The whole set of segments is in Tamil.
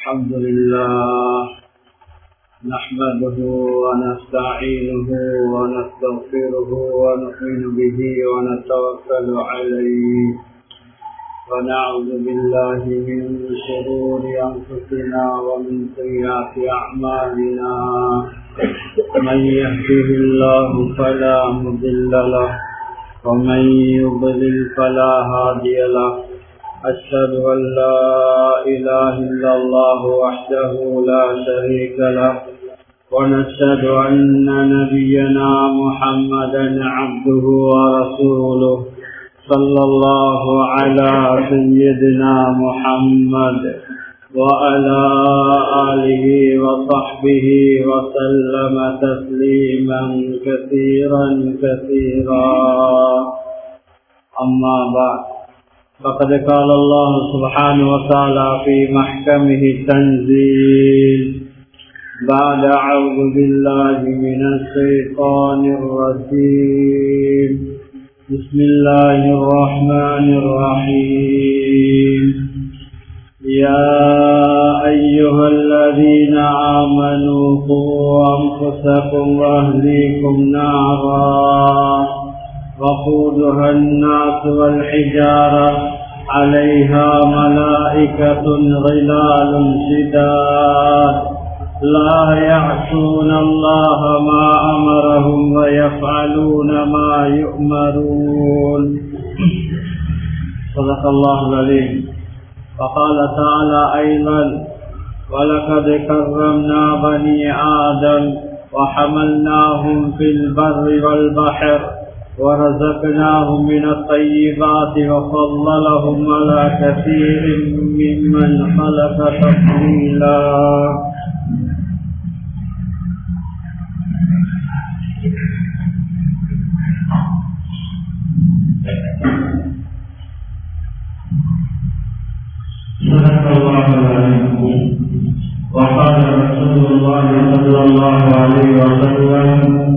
الحمد لله نحمده ونستعينه ونستغفره ونؤمن به ونتوكل عليه ونعوذ بالله من شرور أنفسنا ومن سيئات أعمالنا من يهده الله فلا مضل له ومن يضلل فلا هادي له أشهد أن لا إله إلا الله وحده لا شريك له ونشهد أن نبينا محمدا عبده ورسوله صلى الله على سيدنا محمد وعلى آله وصحبه وسلم تسليما كثيرا كثيرا أما بعد فقد قال الله سبحانه وتعالى في محكمه التنزيل بعد أعوذ بالله من الشيطان الرجيم بسم الله الرحمن الرحيم يا أيها الذين آمنوا قوا أنفسكم وأهليكم نارا وقودها الناس والحجارة عليها ملائكة غلال شداد لا يعصون الله ما أمرهم ويفعلون ما يؤمرون صدق الله العليم وقال تعالى أيضا ولقد كرمنا بني آدم وحملناهم في البر والبحر ورزقناهم من الطيبات وفضلهم على كثير ممن خلق تفضيلا صدق الله العظيم وقال رسول الله صلى الله عليه وسلم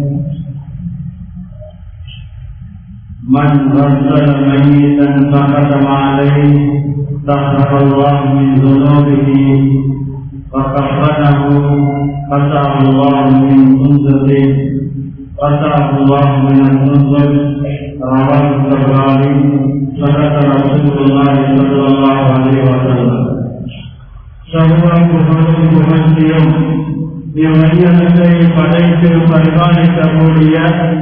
من غسل ميتا فختم عليه سخر الله من ذنوبه وكفنه قطع الله من سنته قطع الله من السنة رواه الطبراني صدق رسول الله صلى الله عليه وسلم சமூகம் புகழும் புகழ்ச்சியும் இவ்வையத்தை படைத்து பரிபாலிக்கக்கூடிய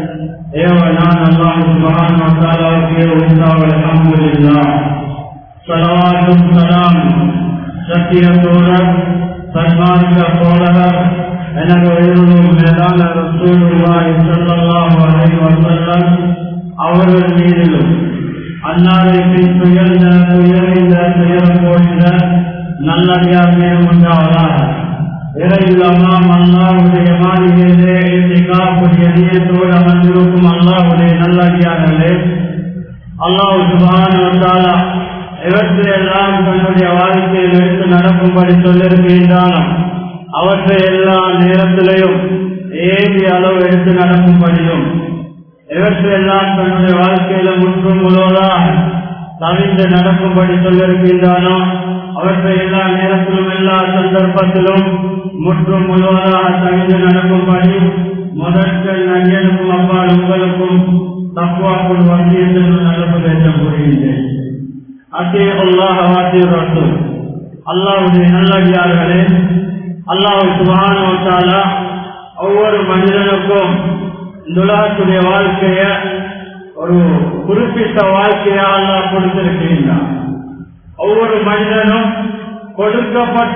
ஏவனான் அல்லாஹ் சுபஹான் வத்தாலாவுக்கு உண்டாவல் அல்ஹம்துலில்லாஹ் ஸலவாத்தும் ஸலாம் சத்தியத்தோழர் சன்மார்க்க தோழர் எனது உயிரும் மேலான ரசூலுல்லாஹி ஸல்லல்லாஹு அலைஹி வஸல்லம் அவர்கள் மீதிலும் அன்னாரை துயர்ந்த துயரிந்த துயரம் போன்ற நல்லடியார் மீதும் உண்டாவதாக இறையில்லாமாம் அல்லாவுடைய மாளிகையிலே இன்றைக்காப்புடைய நீயத்தோடு அமர்ந்திருக்கும் அல்லாவுடைய நல்லடியார்களே அல்லாஹ் சுபான வந்தாலா இவற்றையெல்லாம் தன்னுடைய வாழ்க்கையில் எடுத்து நடக்கும்படி சொல்லிருக்கின்றாலும் அவற்றை எல்லா நேரத்திலையும் ஏதி அளவு எடுத்து நடக்கும்படியும் இவற்றையெல்லாம் தன்னுடைய வாழ்க்கையில முற்றும் முழுவதாக தவிர்த்து நடக்கும்படி சொல்லிருக்கின்றானோ அவற்றை எல்லா நேரத்திலும் எல்லா சந்தர்ப்பத்திலும் முற்றும் முழுவதாக தவிர்த்து நடக்கும்படி முதற்கள் நஞ்சனுக்கும் அப்பால் உங்களுக்கும் தக்குவாக்குள் வங்கியத்தில் நல்லுபதேசம் புரிகின்றேன் அத்தே அல்லாஹ் வாத்திய ரசூல் அல்லாவுடைய நல்லடியார்களே அல்லாஹ் சுபானோட்டாலா ஒவ்வொரு மனிதனுக்கும் இந்த உலகத்துடைய வாழ்க்கைய ஒரு குறிப்பிட்ட வாழ்க்கையா அல்லாஹ் கொடுத்திருக்கின்றான் ஒவ்வொரு மனிதனும் கொடுக்கப்பட்ட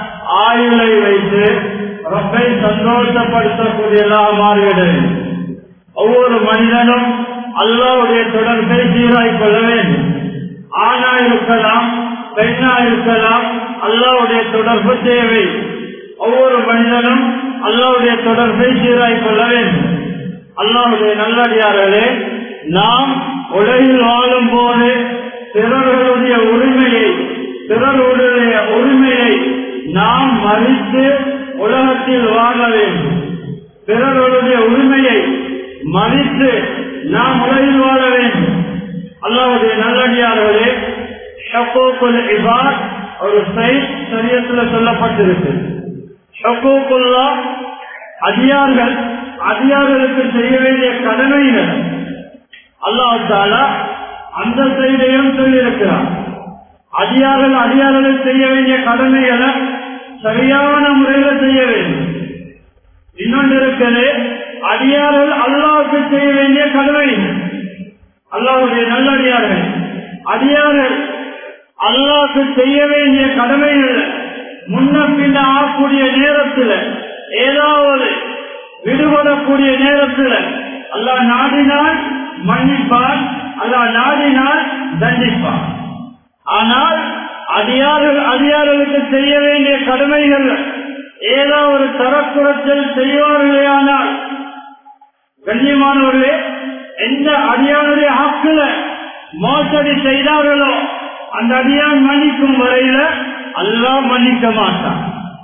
ஆயுளை வைத்து ரொம்பை சந்தோஷப்படுத்தக்கூடியதாக மாறிவிட ஒவ்வொரு மனிதனும் அல்லாவுடைய தொடர்பை சீராய் கொள்ள வேண்டும் ஆணா இருக்கலாம் பெண்ணா இருக்கலாம் அல்லாவுடைய தொடர்பு தேவை ஒவ்வொரு மனிதனும் அல்லாவுடைய தொடர்பை சீராய் கொள்ள வேண்டும் அல்லாவுடைய நல்லடியார்களே நாம் உலகில் வாழும் போது பிறர்களுடைய உரிமையை பிறருடைய உரிமையை நாம் மதித்து உலகத்தில் வாழ வேண்டும் பிறருடைய உரிமையை மதித்து நாம் உலகில் வாழ வேண்டும் அல்லாவுடைய நல்லடியார்களே ஷப்போக்குல் இபாத் ஒரு செயல் சரியத்துல சொல்லப்பட்டிருக்கு ஷக்கூக்குல்லா அதிகார்கள் அதிகாரிகளுக்கு செய்ய வேண்டிய கடமைகள் அல்லாஹால அந்த செய்தியும் சொல்லியிருக்கிறார் அதிகாரிகள் அதிகாரிகள் செய்ய வேண்டிய கடமைகளை சரியான முறையில செய்ய வேண்டும் இன்னொன்று இருக்கிறது அடியார்கள் அல்லாவுக்கு செய்ய வேண்டிய கடமை அல்லாவுடைய நல்லடியார்கள் அடியார்கள் அல்லாவுக்கு செய்ய வேண்டிய கடமைகள் முன்ன பின்ன ஆகக்கூடிய நேரத்தில் ஏதாவது விடுபடக்கூடிய நேரத்தில் அல்லாஹ் நாடினால் மன்னிப்பான் அல்லாஹ் நாடினால் தண்டிப்பான் ஆனால் அதிகாரிகள் அதிகாரிகளுக்கு செய்ய வேண்டிய கடமைகள் ஏதோ ஒரு தரக்குறைச்சல் செய்வார்களேயானால் கண்ணியமானவர்களே எந்த அடியானுடைய ஆக்குல மோசடி செய்தார்களோ அந்த அடியான் மன்னிக்கும் வரையில அல்லாஹ் மன்னிக்க மாட்டான்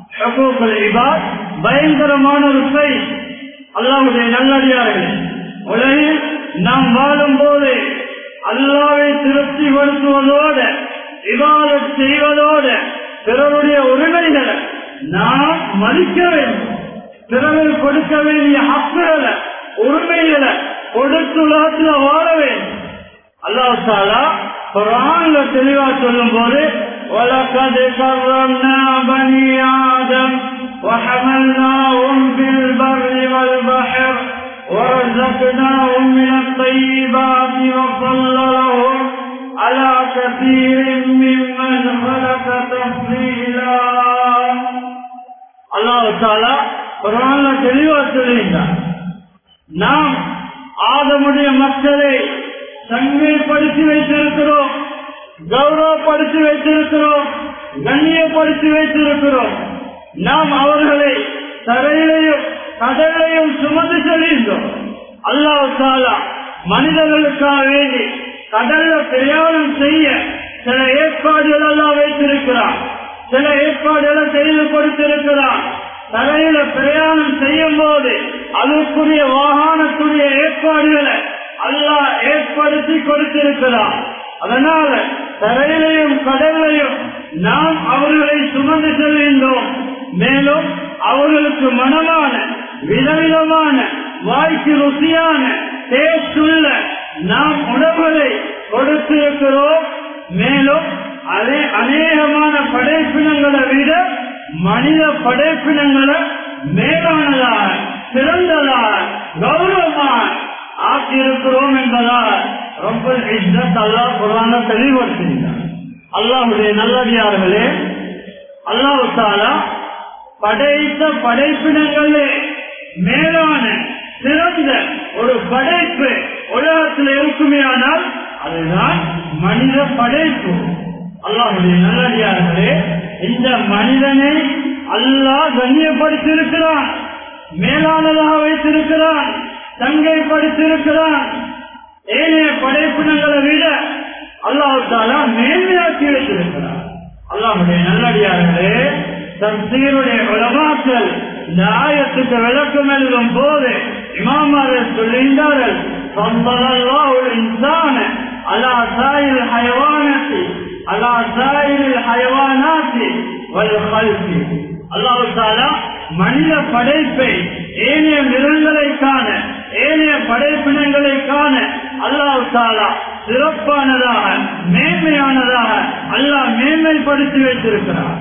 பயங்கரமான ஒரு செய் அல்லாவுடைய நல்லடியார்கள் உலகில் நாம் வாழும் போது அல்லாவை திருப்திப்படுத்துவதோடு விவாதம் செய்வதோடு பிறருடைய உரிமைகளை நாம் மதிக்க வேண்டும் பிறகு கொடுக்க வேண்டிய ஹக்குகளை உரிமைகளை கொடுத்து உலகத்தில் வாழ வேண்டும் அல்லாஹாலா குரான்ல தெளிவா சொல்லும் போது وَلَقَدْ كَرَّمْنَا بَنِي آدَمَ وَحَمَلْنَاهُمْ فِي الْبَرِّ وَالْبَحْرِ وَرَزَقْنَاهُمْ مِنَ الطَّيِّبَاتِ وَفَضَّلْنَاهُمْ على كثير ممن خلق تفضيلا அல்லாஹ் தாலா குரான்ல தெளிவா சொல்லியிருந்தார் நாம் ஆதமுடைய மக்களை சங்கைப்படுத்தி வைத்திருக்கிறோம் கௌரவப்படுத்தி வைத்திருக்கிறோம் கண்ணியப்படுத்தி வைத்திருக்கிறோம் நாம் அவர்களை தரையிலையும் கடலையும் சுமந்து செல்கின்றோம் அல்லாஹ் தாலா மனிதர்களுக்காக வேண்டி கடல்ல பிரயாணம் செய்ய சில ஏற்பாடுகள் எல்லாம் வைத்திருக்கிறார் சில ஏற்பாடுகளை செய்து கொடுத்திருக்கிறார் தரையில பிரயாணம் செய்யும் போது அதற்குரிய வாகனத்துடைய ஏற்பாடுகளை அல்லாஹ் ஏற்படுத்தி கொடுத்திருக்கிறார் அதனால தரையிலையும் கடல்லையும் நாம் அவர்களை சுமந்து செல்கின்றோம் மேலும் அவர்களுக்கு மனமான விதவிதமான வாய்க்கு ருசியான டேஸ்டுள்ள நாம் உணவுகளை கொடுத்திருக்கிறோம் மேலும் அதே அநேகமான படைப்பினங்களை விட மனித படைப்பினங்களை மேலானதாக சிறந்ததாக கௌரவமாக ஆக்கியிருக்கிறோம் என்பதால் ரொம்ப இஸ்ஸத் அல்லாஹ் குரான தெளிவுபடுத்துகிறார் அல்லாஹுடைய நல்லடியார்களே அல்லாஹாலா படைத்த படைப்பினங்களே மேலான சிறந்த ஒரு படைப்பு உலகத்தில் இருக்குமே ஆனால் அதுதான் மனித படைப்பு அல்லாஹுடைய நல்லடியார்களே இந்த மனிதனை அல்லாஹ் கண்ணியப்படுத்தியிருக்கிறான் மேலானதாக வைத்திருக்கிறான் தங்கைப்படுத்தியிருக்கிறான் ஏனைய படைப்பினங்களை விட அல்லாஹு தாலா மேன்மையாக்கி வைத்திருக்கிறார் அல்லாஹுடைய நல்லடியார்களே தப்சீருடைய உலமாக்கள் இந்த ஆயத்துக்கு விளக்கம் எழுதும் போது இமாமார்கள் சொல்லுகின்றார்கள் فضل الله الإنسان على سائر الحيوانات على سائر الحيوانات والخلق الله تعالى மனித படைப்பை ஏனைய மிருகங்களை காண ஏனைய படைப்பினங்களை காண அல்லாஹ் தாலா சிறப்பானதாக மேன்மையானதாக அல்லாஹ் மேன்மைப்படுத்தி வைத்திருக்கிறார்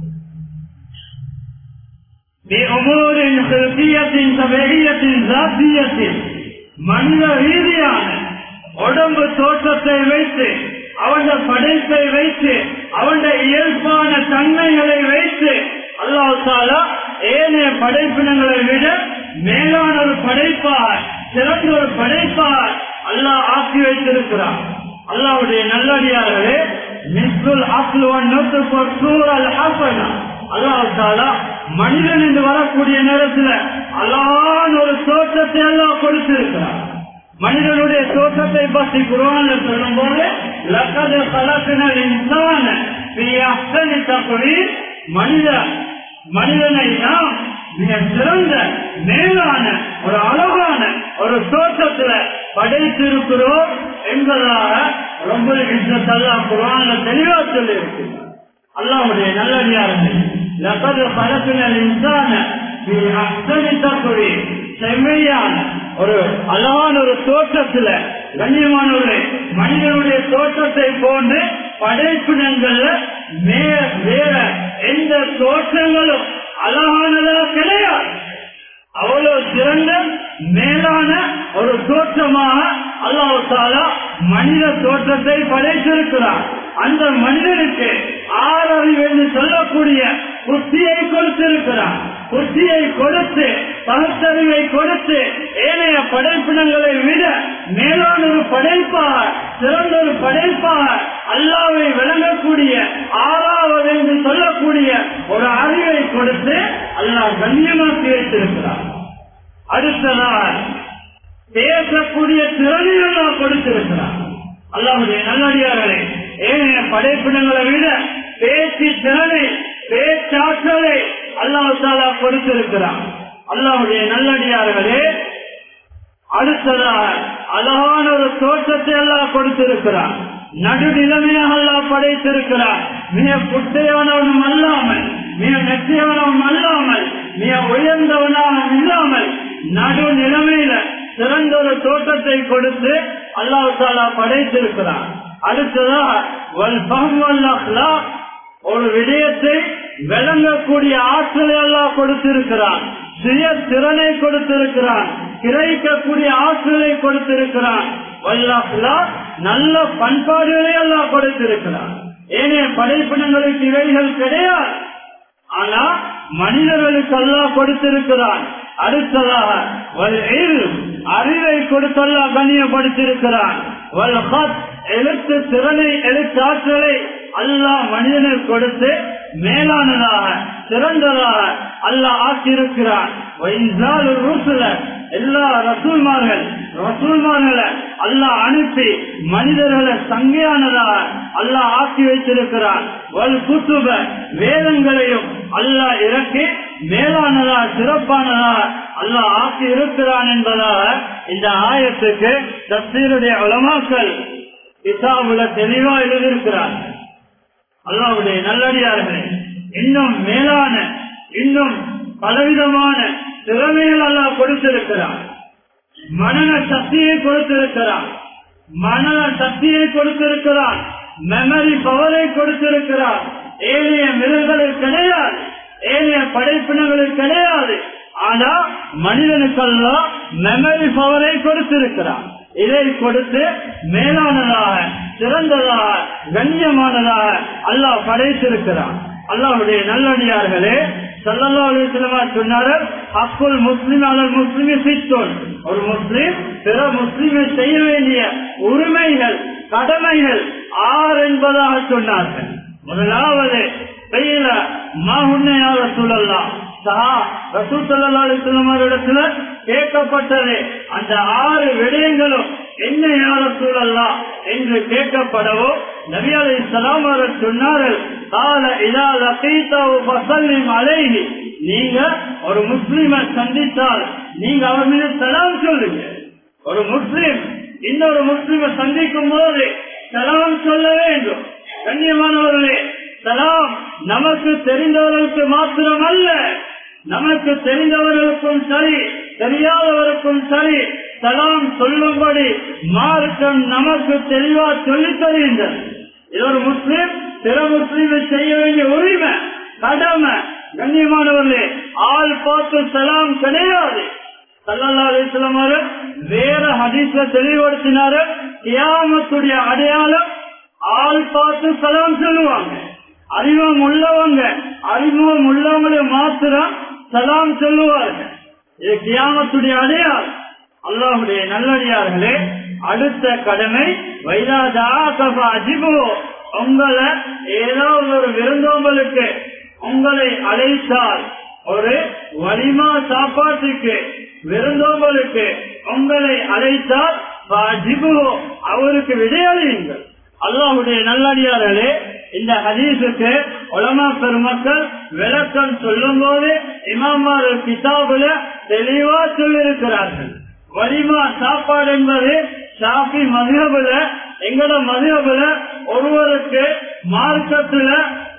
بأمور خلقية طبيعية ذاتية மனித ரீதியான உடம்பு தோற்றத்தை வைத்து அவன் படைப்பை வைத்து அவன் இயல்பான தன்மைகளை வைத்து அல்லாஹ் தாலா ஏனைய படைப்பினங்களை விட மேலான ஒரு படைப்பார் சிறந்த ஒரு பார் அல்லாஹ் ஆக்கி வைத்திருக்கிறார் அல்லாவுடைய நல்லடியார்களே மிஸ்ருல் ஆக்குவான் நோட்டு சூழல் ஹாசனா அல்லாஹாலா மனிதன் என்று வரக்கூடிய நேரத்தில் அல்லான் ஒரு தோற்றத்தை எல்லாம் கொடுத்திருக்கிறார் மனிதனுடைய தோற்றத்தை பற்றி குரான் சொல்லும் போது லக்கது கலக்கினர் இன்சான மனித மனிதனை நாம் மிக சிறந்த மேலான ஒரு அழகான ஒரு தோற்றத்துல படைத்திருக்கிறோம் என்பதாக ரொம்ப விஷயத்தெல்லாம் குரான தெளிவா சொல்லி இருக்கிறார் அல்லாவுடைய நல்லடியார்கள் லகது பலத்தினர் இன்சான செம்மையான ஒரு அழகான ஒரு தோற்றத்துல கண்ணியமானவர்களே மனிதனுடைய தோற்றத்தை போன்று படைப்பினங்கள்ல வேற எந்த தோற்றங்களும் அழகானதா கிடையாது அவ்வளவு சிறந்த மேலான ஒரு தோற்றமாக அல்லாஹாலா மனித தோற்றத்தை படைத்திருக்கிறார் அந்த மனிதனுக்கு ஆறறிவு என்று சொல்லக்கூடிய புத்தியை கொடுத்திருக்கிறார் புத்தியை கொடுத்து பகுத்தறிவை கொடுத்து ஏனைய படைப்பினங்களை விட மேலான ஒரு படைப்பாக சிறந்த ஒரு படைப்பாக அல்லாவை விளங்கக்கூடிய ஆறாவது என்று சொல்லக்கூடிய ஒரு அறிவை கொடுத்து அல்லாஹ் கண்ணியமாக்கி வைத்திருக்கிறார் அடுத்ததால் பேசக்கூடிய திறனையும் நாம் கொடுத்திருக்கிறார் அல்லாவுடைய நல்லடியார்களே ஏனைய படைப்பினங்களை விட பேச்சு திறனை பேச்சாற்றலை அல்லாஹு தாலா கொடுத்திருக்கிறார் அல்லாவுடைய நல்லடியார்களே அடுத்ததாக அழகான ஒரு தோற்றத்தை எல்லாம் கொடுத்திருக்கிறார் நடுநிலைமையாக எல்லாம் படைத்திருக்கிறார் மிக குட்டையானவனும் அல்லாமல் மிக நெற்றியானவன் அல்லாமல் மிக உயர்ந்தவனாக இல்லாமல் நடு நிலைமையில சிறந்த ஒரு தோட்டத்தை கொடுத்து அல்லாஹு தாலா படைத்திருக்கிறார் அடுத்ததாக ஒரு விடயத்தை விளங்கக்கூடிய ஆற்றலை எல்லாம் கொடுத்திருக்கிறான் சுய திறனை கொடுத்திருக்கிறான் கிரகிக்கக்கூடிய ஆற்றலை கொடுத்திருக்கிறான் வல்லாஹ்லா நல்ல பண்பாடுகளை எல்லாம் கொடுத்திருக்கிறான் ஏனைய படைப்பினங்களுக்கு இவைகள் கிடையாது ஆனா மனிதர்களுக்கு எல்லாம் கொடுத்திருக்கிறான் அடுத்ததாக அறிவை கொடுத்தல்லா கண்ணியப்படுத்திருக்கிறான் எழுத்து திறனை எழுத்தாற்றலை அல்லாஹ் மனிதனுக்கு கொடுத்து மேலானதாக சிறந்ததாக அல்லாஹ் ஆக்கியிருக்கிறான் எல்லா ரசூல்மார்கள் ரசூல்மார்களை அல்லாஹ் அனுப்பி மனிதர்களை சங்கையானதாக அல்லாஹ் ஆக்கி வைத்திருக்கிறான் வல் குத்துப வேதங்களையும் அல்லாஹ் இறக்கி மேலானதா சிறப்பானதா அல்லாஹ் ஆக்கி இருக்கிறான் என்பதாக இந்த ஆயத்துக்கு தப்சீருடைய உலமாக்கள் கிதாபுல தெளிவா எழுதியிருக்கிறார்கள் அல்லாவுடைய நல்லடியார்களே இன்னும் மேலான இன்னும் பலவிதமான திறமைகள் அல்லாஹ் கொடுத்திருக்கிறார் மனன சக்தியை கொடுத்திருக்கிறார் மனன சக்தியை கொடுத்திருக்கிறார் மெமரி பவரை கொடுத்திருக்கிறார் ஏனைய மிருகங்களுக்கு கிடையாது ஏனைய படைப்பினங்களுக்கு கிடையாது ஆனா மனிதனுக்கெல்லாம் மெமரி பவரை கொடுத்திருக்கிறார் இதை கொடுத்து மேலானதாக சிறந்ததாக கண்ணியமானதாக அல்லாஹ் படைத்திருக்கிறான் அல்லாஹுடைய நல்லடியார்களே சல்லல்லா அலிஸ்லமா சொன்னார்கள் அக்குள் முஸ்லிம் அல்லது முஸ்லிமை சித்தோன் ஒரு முஸ்லிம் பிற முஸ்லிமை செய்ய வேண்டிய உரிமைகள் கடமைகள் ஆறு என்பதாக சொன்னார்கள் முதலாவது பெய்யல மாகுன்னையால சூழல்லாம் சஹா ரசூல் சல்லா அலிஸ்லமாரிடத்துல கேட்கப்பட்டது அந்த ஆறு விடயங்களும் என்ன யார சூழல்லாம் என்று கேட்கப்படவோ நபி அலி இஸ்லாம் அவர்கள் சொன்னார்கள் கால இதா லகீதாவு ஃபசல்லிம் அலைஹி நீங்க ஒரு முஸ்லிமை சந்தித்தால் நீங்க அவர் மீது சலாம் சொல்லுங்க ஒரு முஸ்லிம் இன்னொரு முஸ்லிமை சந்திக்கும் போது சலாம் சொல்ல வேண்டும் கண்ணியமானவர்களே சலாம் நமக்கு தெரிந்தவர்களுக்கு மாத்திரம் அல்ல நமக்கு தெரிந்தவர்களுக்கும் சரி தெரியாதவருக்கும் சரி சலாம் சொல்லும்படி மார்க்கம் நமக்கு தெளிவா சொல்லித் தருகின்றது இது ஒரு முஸ்லிம் பிற முஸ்லீமை செய்ய வேண்டிய உரிமை கடமை கண்ணியமானவர்களே ஆள் பார்த்து சலாம் கிடையாது சல்லல்லா அலிஸ்லாம் வேற ஹதீஸ்ல தெளிவுபடுத்தினாரு கியாமத்துடைய அடையாளம் ஆள் பார்த்து சலாம் சொல்லுவாங்க அறிமுகம் உள்ளவங்க அறிமுகம் உள்ளவங்களை மாத்திரம் சலாம் சொல்லுவார்கள் இது கியாமத்துடைய அடையாளம் அல்லாஹுடைய நல்லடியார்களே அடுத்த கடமை வைராஜா அஜிபோ உங்களை ஏதாவது ஒரு விருந்தோம்பலுக்கு உங்களை அழைத்தால் ஒரு வலிமா சாப்பாட்டுக்கு விருந்தோம்பலுக்கு உங்களை அழைத்தால் அஜிபோ அவருக்கு விடையறியுங்கள் அல்லாஹுடைய நல்லடியார்களே இந்த ஹதீஸுக்கு உலமா பெருமக்கள் விளக்கம் சொல்லும் போது இமாமார் கிதாபுல தெளிவா சொல்லியிருக்கிறார்கள் வலிமா சாப்பாடு என்பது ஷாஃபி மதுகபுல எங்கட மதுகபுல ஒருவருக்கு மார்க்கத்துல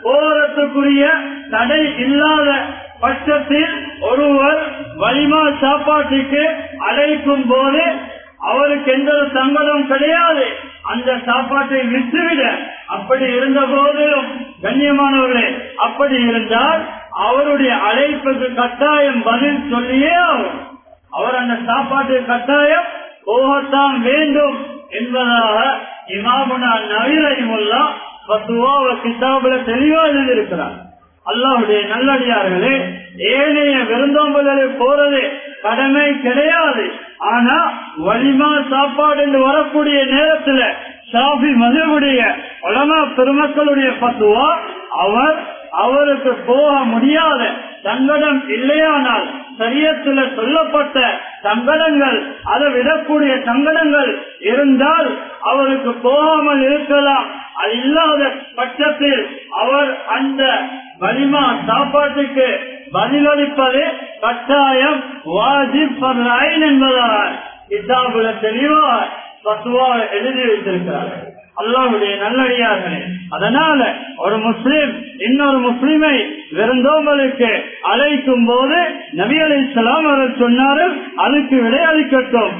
போறதுக்குரிய தடை இல்லாத பட்சத்தில் ஒருவர் வலிமா சாப்பாட்டுக்கு அழைக்கும் போது அவருக்கு எந்த ஒரு சங்கடம் கிடையாது அந்த சாப்பாட்டை விட்டுவிட அப்படி இருந்த போதிலும் கண்ணியமானவர்களே அப்படி இருந்தால் அவருடைய அழைப்புக்கு கட்டாயம் பதில் சொல்லியே ஆகும் அவர் அந்த சாப்பாட்டு கட்டாயம் போகத்தான் வேண்டும் என்பதாக இமாமுனா நவீரமுல்லா பத்துவாவ கிதாபுல தெளிவா எழுதியிருக்கிறார் அல்லாவுடைய நல்லடியார்களே ஏனைய விருந்தோம்பலே போறது கடமை கிடையாது ஆனா வலிமா சாப்பாடு என்று வரக்கூடிய நேரத்துல ஷாஃபி மதுவுடைய உலமா பெருமக்களுடைய பத்துவா அவர் அவருக்கு போக முடியாத சங்கடம் இல்லையானால் சரியத்துல சொல்லப்பட்ட சங்கடங்கள் அதை விடக்கூடிய சங்கடங்கள் இருந்தால் அவருக்கு போகாமல் இருக்கலாம் அது இல்லாத பட்சத்தில் அவர் அந்த வலிமா சாப்பாட்டுக்கு பதிலளிப்பது கட்டாயம் வாஜிப் பர்ராயின் என்பதால் கிதாபுல தெளிவா பத்துவா எழுதி வைத்திருக்கிறார்கள் அல்லாவுடைய நல்லடியார்களே அதனால ஒரு முஸ்லீம் இன்னொரு முஸ்லீமை விருந்தோம்பலுக்கு அழைக்கும் போது நபி அலி இஸ்லாம் அவர்கள் சொன்னார்கள் அதுக்கு விடையளிக்கட்டும்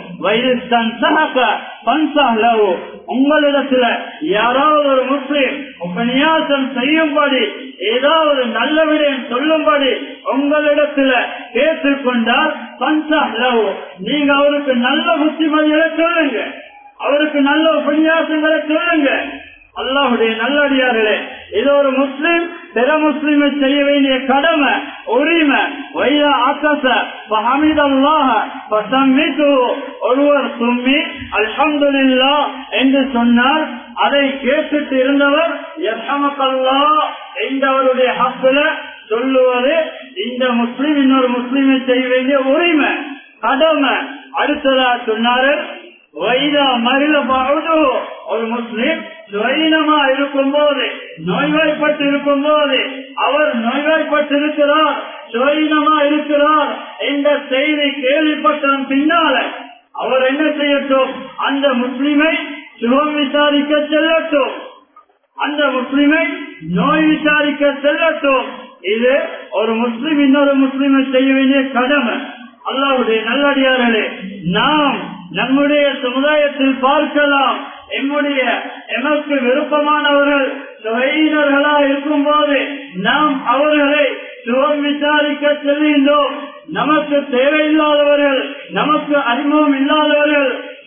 உங்களிடத்துல யாராவது ஒரு முஸ்லீம் உபன்யாசம் செய்யும்படி ஏதாவது நல்ல விடயம் சொல்லும்படி உங்களிடத்துல கேட்டுக்கொண்டால் பன்சாஹ் நீங்க அவருக்கு நல்ல புத்திமதிகளை சொல்லுங்க அவருக்கு நல்ல உபன்யாசங்களை சொல்லுங்க அல்லாஹுடைய நல்லடியார்களே இது ஒரு முஸ்லீம் பிற முஸ்லீமை செய்ய வேண்டிய கடமை உரிமை வைரா ஆக்காச ஒருவர் சும்மி அல்ஹம்துல்லா என்று சொன்னால் அதை கேட்டுட்டு இருந்தவர் எத்தமக்கல்லா என்றவருடைய ஹக்குல சொல்லுவது இந்த முஸ்லீம் இன்னொரு முஸ்லீமை செய்ய வேண்டிய உரிமை கடமை அடுத்ததா சொன்னாரு வைதா மகிழ பகுது ஒரு முஸ்லிம் சுவீனமா இருக்கும் போது நோய்வாய்ப்பட்டு இருக்கும் போது அவர் நோய்வாய்ப்பட்டு இருக்கிறார் சுவீனமா இருக்கிறார் என்ற செய்தி கேள்விப்பட்ட பின்னால அவர் என்ன செய்யட்டும் அந்த முஸ்லிமை சுகம் விசாரிக்க செல்லட்டும் அந்த முஸ்லிமை நோய் விசாரிக்க செல்லட்டும் இது ஒரு முஸ்லிம் இன்னொரு முஸ்லிமை செய்ய வேண்டிய கடமை அல்லாவுடைய நல்லடியார்களே நாம் நம்முடைய சமுதாயத்தில் பார்க்கலாம் எம்முடைய எமக்கு விருப்பமானவர்கள் சுவையினர்களா இருக்கும் போது நாம் அவர்களை சுகம் விசாரிக்க செல்கின்றோம் நமக்கு தேவையில்லாதவர்கள் நமக்கு அறிமுகம் இல்லாதவர்கள்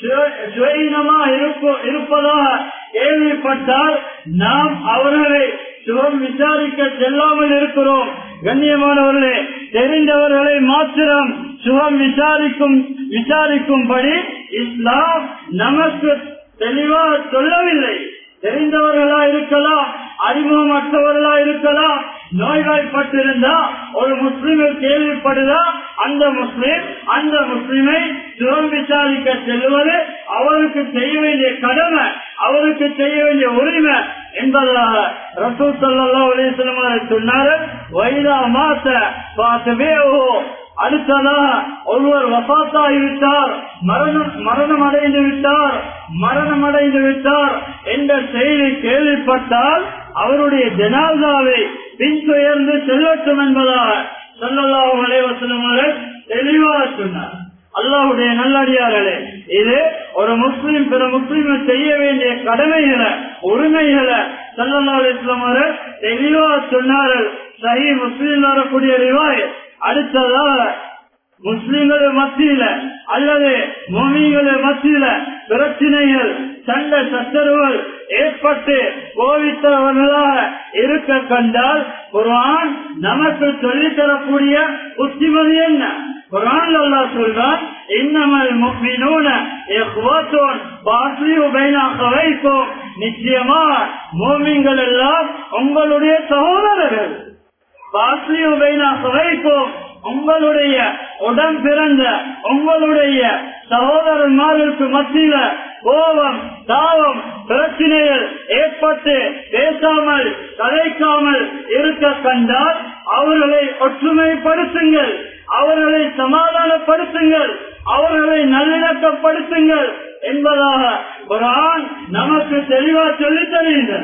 சுயீனமா இருப்பதாக கேள்விப்பட்டால் நாம் அவர்களை சுகம் விசாரிக்க செல்லாமல் இருக்கிறோம் கண்ணியமானவர்களே தெரிந்தவர்களை மாத்திரம் சுகம் விசாரிக்கும் விசாரிக்கும்படி இஸ்லாம் நமக்கு தெளிவாக சொல்லவில்லை தெரிந்தவர்களா இருக்கலாம் அறிமுகமற்றவர்களா இருக்கலாம் நோய்வாய்ப்பட்டிருந்தா ஒரு முஸ்லிமை கேள்விப்படுதா அந்த முஸ்லிம் அந்த முஸ்லிமை சுகம் விசாரிக்க செல்வது அவருக்கு செய்ய வேண்டிய கடமை அவருக்கு செய்ய வேண்டிய உரிமை என்பதாக ரசூ சல்லா அலிஸ்லம் சொன்னாரு வைதா மாத்த பார்த்தவே அடுத்ததாக ஒருவர் வசாத்தாகிவிட்டார் மரணம் மரணம் அடைந்து விட்டார் மரணம் அடைந்து விட்டார் என்ற செய்தி கேள்விப்பட்டால் அவருடைய ஜனாதாவை பின்துயர்ந்து செல்லட்டும் என்பதாக சொல்லலாம் அலைவசனமாக தெளிவாக சொன்னார் அல்லாவுடைய நல்லடியார்களே இது ஒரு முஸ்லீம் பிற முஸ்லீமை செய்ய வேண்டிய கடமைகளை உரிமைகளை சல்லல்லா அலிஸ்லாம் தெளிவாக சொன்னார்கள் சஹி முஸ்லீம் வரக்கூடிய ரிவாய் அடுத்ததாக முஸ்லிம்கள் மத்தியில அல்லது மொமிகள் மத்தியில பிரச்சனைகள் சண்டை சச்சரவுகள் ஏற்பட்டு கோவித்தவர்களாக இருக்க கண்டால் குரான் நமக்கு சொல்லித் தரக்கூடிய புத்திமதி என்ன குரான் அல்லா சொல்றான் இன்னமல் முக்மினூன இஹ்வத்துன் பாஸ்லியு பைனாக வைக்கும் நிச்சயமா மோமிங்கள் எல்லாம் உங்களுடைய சகோதரர்கள் பாஸ்லியு பைனாக வைக்கும் உங்களுடைய உடன் பிறந்த உங்களுடைய சகோதரன்மார்களுக்கு மத்தியில கோபம் தாவம் பிரச்சனைகள் ஏற்பட்டு பேசாமல் கலைக்காமல் இருக்க கண்டால் அவர்களை ஒற்றுமைப்படுத்துங்கள் அவர்களை சமாதானப்படுத்துங்கள் அவர்களை நல்லிணக்கப்படுத்துங்கள் என்பதாக குரான் நமக்கு தெளிவா சொல்லி தருகின்றது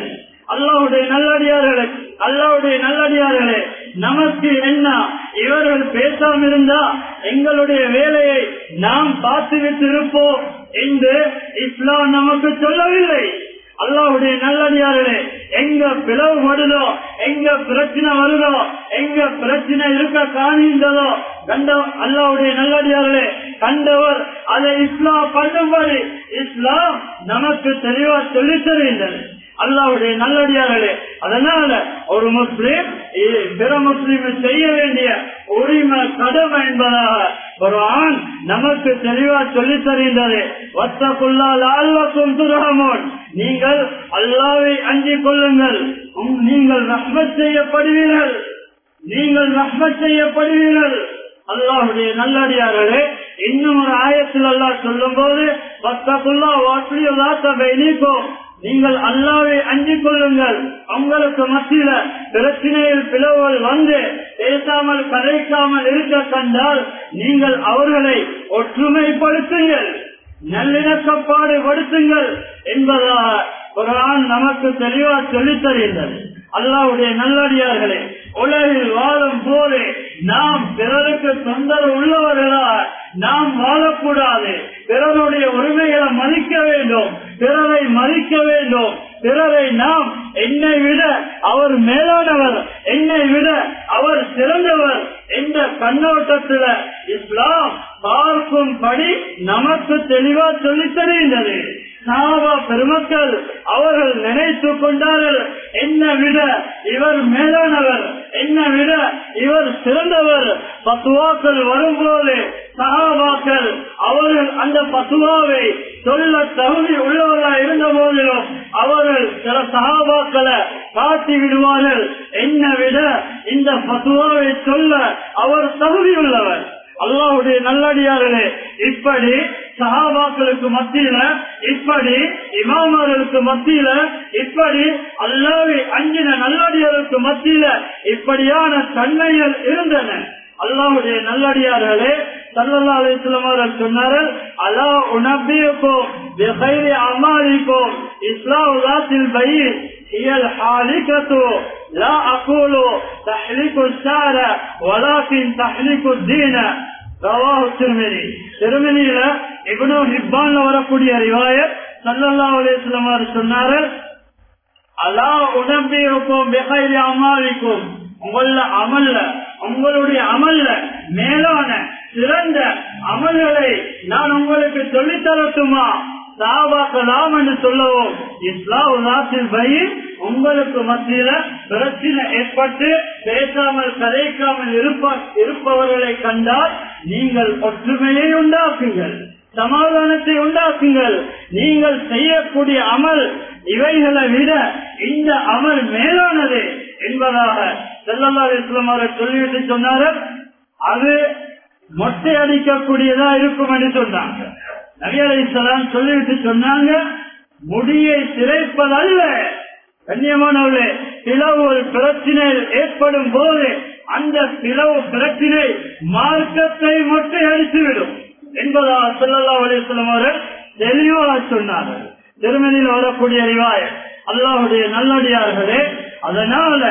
அல்லாவுடைய நல்லடியார்களே அல்லாவுடைய நல்லடியார்களே நமக்கு என்ன இவர்கள் பேசாம இருந்தா எங்களுடைய வேலையை நாம் பார்த்துவிட்டு இருப்போம் என்று இஸ்லாம் நமக்கு சொல்லவில்லை அல்லாவுடைய நல்லடியார்களே எங்க பிளவு வருதோ எங்க பிரச்சனை வருதோ எங்க பிரச்சனை இருக்க காணிந்ததோ கண்ட அல்லாவுடைய நல்லடியார்களே கண்டவர் அதை இஸ்லாம் பண்ணும்படி இஸ்லாம் நமக்கு தெளிவா சொல்லி தருகின்றது அல்லாவுடைய நல்லடியார்களே அதனால ஒரு முஸ்லீம் பிற முஸ்லீம் செய்ய வேண்டிய உரிமை கடமை என்பதாக ஒரு ஆண் நமக்கு தெளிவா சொல்லி தருகின்றது வத்தக்குள்ளால் ஆழ்வக்கும் துரகமோன் நீங்கள் அல்லாவை அஞ்சிக் கொள்ளுங்கள் நீங்கள் ரஹ்மத் செய்யப்படுவீர்கள் நீங்கள் ரஹ்மத் செய்யப்படுவீர்கள் அல்லாஹுடைய நல்லடியார்களே இன்னும் ஒரு ஆயத்தில் அல்லாஹ் சொல்லும் போது பத்தக்குள்ளா வாசியதாத்த நீக்கும் நீங்கள் அல்லாவை அஞ்சிக் கொள்ளுங்கள் உங்களுக்கு மத்தியில பிரச்சனையில் பிளவுகள் வந்து பேசாமல் கதைக்காமல் இருக்க கண்டால் நீங்கள் அவர்களை ஒற்றுமைப்படுத்துங்கள் நல்லிணக்கப்பாடு படுத்துங்கள் என்பதாக குரான் நமக்கு தெளிவா சொல்லித் தருகின்றது அல்லாவுடைய நல்லடியார்களே உலகில் வாழும் போது நாம் பிறருக்கு தொந்தரவு உள்ளவர்களா நாம் வாழக்கூடாது பிறருடைய உரிமைகளை மதிக்க வேண்டும் பிறரை மதிக்க வேண்டும் பிறரை நாம் என்னை விட அவர் மேலானவர் என்னை விட அவர் சிறந்தவர் என்ற கண்ணோட்டத்தில் இஸ்லாம் பார்க்கும்படி நமக்கு தெளிவா சொல்லித் தருகின்றது சாபா பெருமக்கள் அவர்கள் நினைத்துக் கொண்டார்கள் என்ன விட இவர் மேலானவர் என்ன விட இவர் சிறந்தவர் பத்துவாக்கள் வரும்போது சகாபாக்கள் அவர்கள் அந்த பத்துவாவை சொல்ல தகுதி உள்ளவர்களாக இருந்த போதிலும் அவர்கள் சில சகாபாக்களை காட்டி விடுவார்கள் என்ன விட இந்த பத்துவாவை சொல்ல அவர் தகுதி உள்ளவர் அல்லாவுடைய நல்லடியார்களே இப்படி சகாபாக்களுக்கு மத்தியில இப்படி இமாமர்களுக்கு மத்தியில இப்படி அல்லாவை அஞ்சின நல்லடியார்களுக்கு மத்தியில இப்படியான தன்மைகள் இருந்தன அல்லாவுடைய நல்லடியார்களே சல்லல்லா அலிஸ்லாம் அவர்கள் சொன்னார்கள் அலா உணபிக்கும் அமாலிக்கும் இஸ்லாத்தில் பயிர் هي الحالكة لا أقول تحليك الشعر ولكن تحليك الدين ரவாஹு திருமதி திருமதியில இவனு ஹிப்பான்ல வரக்கூடிய ரிவாயத் சல்லல்லா அலிஸ்லாம் அவர் சொன்னாரு அலா உடம்பிருக்கும் பெகைரி அமாலிக்கும் உங்கள அமல்ல உங்களுடைய அமல்ல மேலான சிறந்த அமல்களை நான் உங்களுக்கு சொல்லித் தரட்டுமா சாபாக்கலாம் என்று சொல்லவும் இஸ்லாத்தில் பயிர் உங்களுக்கு மத்தியில பிரச்சனை ஏற்பட்டு பேசாமல் கதைக்காமல் இருப்பவர்களை கண்டால் நீங்கள் ஒற்றுமையை உண்டாக்குங்கள் சமாதானத்தை உண்டாக்குங்கள் நீங்கள் செய்யக்கூடிய அமல் இவைகளை விட இந்த அமல் மேலானது என்பதாக செல்லல்லா இஸ்லாம் அவர்கள் சொல்லிவிட்டு சொன்னார்கள் அது மொட்டை அடிக்கக்கூடியதா இருக்கும் என்று சொன்னாங்க நவியலாம் சொல்லிவிட்டு சொன்னாங்க முடியை சிறைப்பதல்ல கண்ணியமானவர்களே பிளவு ஒரு பிரச்சனை ஏற்படும் போது அந்த பிளவு பிரச்சனை மார்க்கத்தை மொட்டை அடித்துவிடும் என்பதாக சொல்லல்லா அலிஸ்லாம் அவர்கள் தெளிவாக சொன்னார்கள் திருமணியில் வரக்கூடிய அறிவாய அல்லாவுடைய நல்லடியார்களே அதனால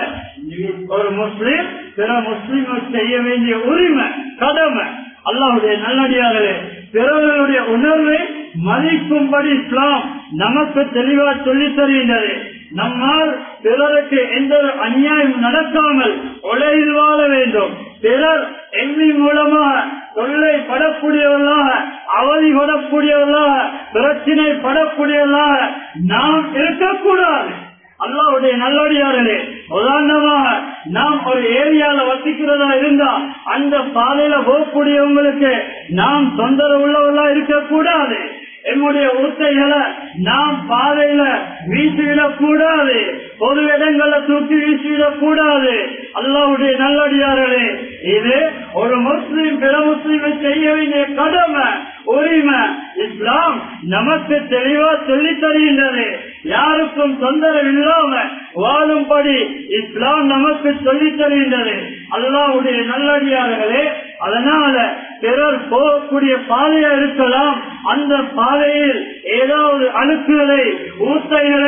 ஒரு முஸ்லீம் பிற முஸ்லீம் செய்ய வேண்டிய உரிமை கடமை அல்லாவுடைய நல்லடியார்களே பிறர்களுடைய உணர்வை மதிக்கும்படி இஸ்லாம் நமக்கு தெளிவா சொல்லித் தருகின்றது நம்மால் பிறருக்கு எந்த ஒரு அநியாயம் நடக்காமல் உலகில் வாழ வேண்டும் பிறர் எண்ணி மூலமாக தொல்லை படக்கூடியவர்களாக அவதி படக்கூடியவர்களாக பிரச்சினை படக்கூடியவர்களாக நாம் இருக்கக்கூடாது அல்லாவுடைய நல்லடியார்களே உதாரணமாக நாம் ஒரு ஏரியால வசிக்கிறதா இருந்தா அந்த பாதையில போகக்கூடியவங்களுக்கு நாம் தொந்தரவு உள்ளவர்களா இருக்கக்கூடாது என்னுடைய உருத்தைகளை நாம் பாதையில வீசிவிடக் கூடாது பொது இடங்களை தூக்கி வீசிவிடக் கூடாது அல்லாவுடைய நல்லடியார்களே இது ஒரு முஸ்லீம் பிற முஸ்லீமை செய்ய வேண்டிய கடமை உரிமை இஸ்லாம் நமக்கு தெளிவா சொல்லி தருகின்றது யாருக்கும் தொந்தரவு இல்லாம வாழும்படி இஸ்லாம் நமக்கு சொல்லி தருகின்றது அல்லாவுடைய நல்லடியார்களே அதனால பிறர் போகக்கூடிய பாதையா இருக்கலாம் அந்த பாதையில் ஏதாவது அழுக்குகளை ஊத்தைகளை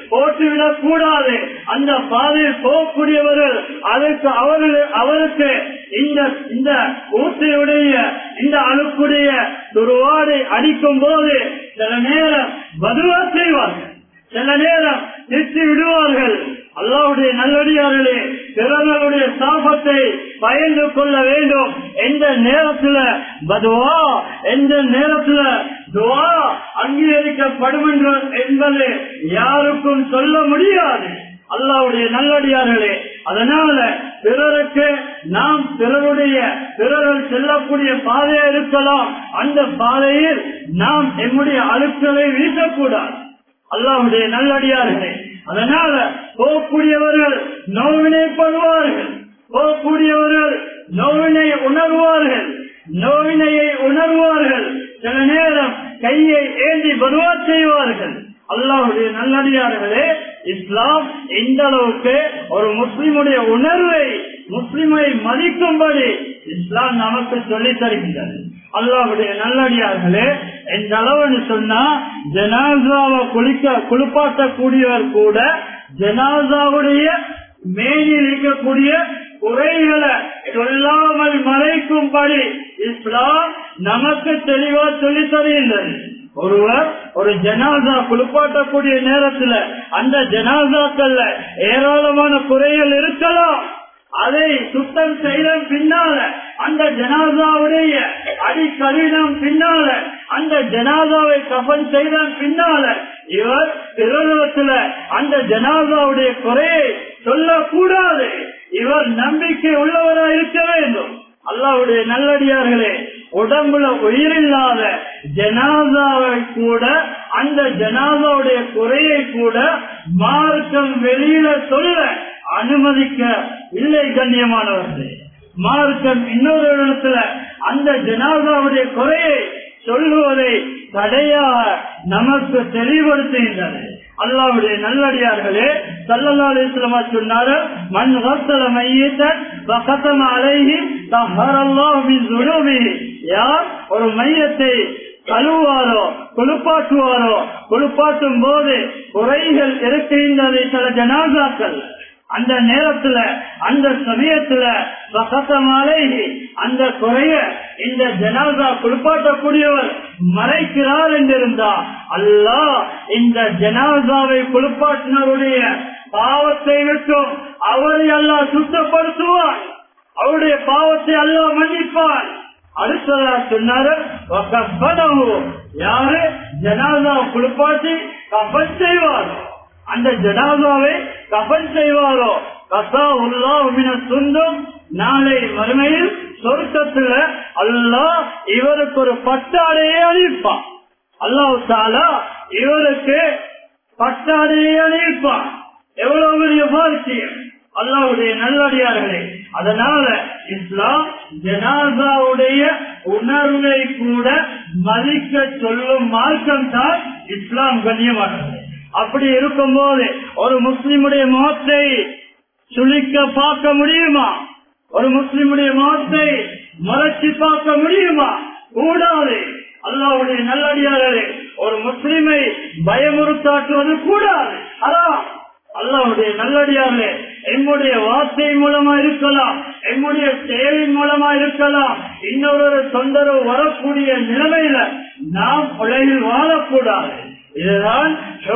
போட்டுவிடக் கூடாது அந்த பாதையில் போகக்கூடியவர்கள் அதற்கு அவர்கள் அவருக்கு இந்த இந்த ஊத்தையுடைய இந்த அழுக்குடைய துருவாடை அடிக்கும் போது சில நேரம் பதுவா செய்வார்கள் சில நேரம் நிறுத்தி விடுவார்கள் அல்லாவுடைய நல்லடியார்களே பிறர்களுடைய சாபத்தை பயந்து கொள்ள வேண்டும் எந்த நேரத்துல பதுவா எந்த நேரத்துல துவா அங்கீகரிக்கப்படும் என்று என்பது யாருக்கும் சொல்ல முடியாது அல்லாவுடைய நல்லடியார்களே அதனால பிறருக்கு நாம் பிறருடைய பிறர்கள் செல்லக்கூடிய பாதையா இருக்கலாம் அந்த பாதையில் நாம் எம்முடைய அழுக்களை வீசக்கூடாது அல்லாவுடைய நல்லடியார்களே அதனால போகக்கூடியவர்கள் நோவினைப்படுவார்கள் போகக்கூடியவர்கள் நோவினை உணர்வார்கள் நோவினையை உணர்வார்கள் சில நேரம் கையை ஏந்தி பருவா செய்வார்கள் அல்லாவுடைய நல்லடியார்களே இஸ்லாம் எந்த அளவுக்கு ஒரு முஸ்லிமுடைய உணர்வை முஸ்லிமை மதிக்கும்படி இஸ்லாம் நமக்கு சொல்லித் தருகின்றது அல்லாவுடைய நல்லடியார்களே எந்த அளவுன்னு சொன்னா ஜனாசாவை குளிக்க குளிப்பாட்டக்கூடியவர் கூட ஜனாசாவுடைய மேலில் இருக்கக்கூடிய குறைகளை சொல்லாமல் மறைக்கும்படி இஸ்லாம் நமக்கு தெளிவா சொல்லி தருகின்றது ஒருவர் ஒரு ஜனாசா குளிப்பாட்டக்கூடிய நேரத்துல அந்த ஜனாசாக்கள்ல ஏராளமான குறைகள் இருக்கலாம் அதை சுத்தம் செய்த பின்னால அந்த ஜனாசாவுடைய அடிக்கடினம் பின்னால அந்த ஜனாசாவை கபன் செய்த பின்னால இவர் திருவுலகத்துல அந்த ஜனாசாவுடைய குறையை சொல்லக்கூடாது இவர் நம்பிக்கை உள்ளவராக இருக்க வேண்டும் அல்லாவுடைய நல்லடியார்களே உடம்புல உயிரில்லாத ஜனாதாவை கூட அந்த ஜனாதாவுடைய குறையை கூட மார்க்கம் வெளியில சொல்ல அனுமதிக்க இல்லை கண்ணியமானவர்களே மார்க்கம் இன்னொரு இடத்துல அந்த ஜனாதாவுடைய குறையை சொல்லுவதை தடையாக நமக்கு தெளிவுபடுத்துகின்றது அல்லாவுடைய நல்லடியார்களே சல்லல்லா அலிஸ்லமா சொன்னாரு மண் வசல மையத்தன் வகத்தம் அலைஹி தஹரல்லாஹு மின் ذنوبه யார் ஒரு மையத்தை கழுவாரோ குளிப்பாட்டுவாரோ குளிப்பாட்டும் போது குறைகள் இருக்கின்றது சில ஜனாசாக்கள் அந்த நேரத்துல அந்த சமயத்துல வசத்தமாலை அந்த குறைய இந்த ஜனாசா குளிப்பாட்டக்கூடியவர் மறைக்கிறார் என்றிருந்தா அல்லா இந்த ஜனாசாவை குளிப்பாட்டினருடைய பாவத்தை விட்டும் அவரை அல்லா சுத்தப்படுத்துவார் அவருடைய பாவத்தை அல்லா மன்னிப்பார் அடுத்ததா சொன்னாரு யாரு ஜனாதா குளிப்பாட்டி கபன் செய்வாரோ அந்த ஜனாதாவை கபன் செய்வாரோ கசா உள்ளா சொந்தம் நாளை மறுமையில் சொர்க்கத்துல அல்லாஹ் இவருக்கு ஒரு பட்டாடையே அளிப்பான் அல்லாஹ் தாலா இவருக்கு பட்டாடையே அளிப்பான் எவ்வளவு பெரிய பாக்கியம் அல்லாவுடைய நல்லடியார்களே அதனால இஸ்லாம் ஜனாசாவுடைய உணர்வை கூட மதிக்க சொல்லும் மார்க்கம் தான் இஸ்லாம் கண்ணியமானது அப்படி இருக்கும் போது ஒரு முஸ்லிமுடைய முகத்தை சுழிக்க பார்க்க முடியுமா ஒரு முஸ்லிமுடைய முகத்தை மறைச்சு பார்க்க முடியுமா கூடாது அல்லாவுடைய நல்லடியார்களே ஒரு முஸ்லிமை பயமுறுத்தாற்றுவது கூடாது அதான் அல்லாவுடைய நல்லடியார்களே எம்முடைய வார்த்தை மூலமா இருக்கலாம் எம்முடைய செயலின் மூலமா இருக்கலாம் இன்னொரு தொந்தரவு வரக்கூடிய நிலைமையில நாம் உலகில் வாழக்கூடாது இதுதான்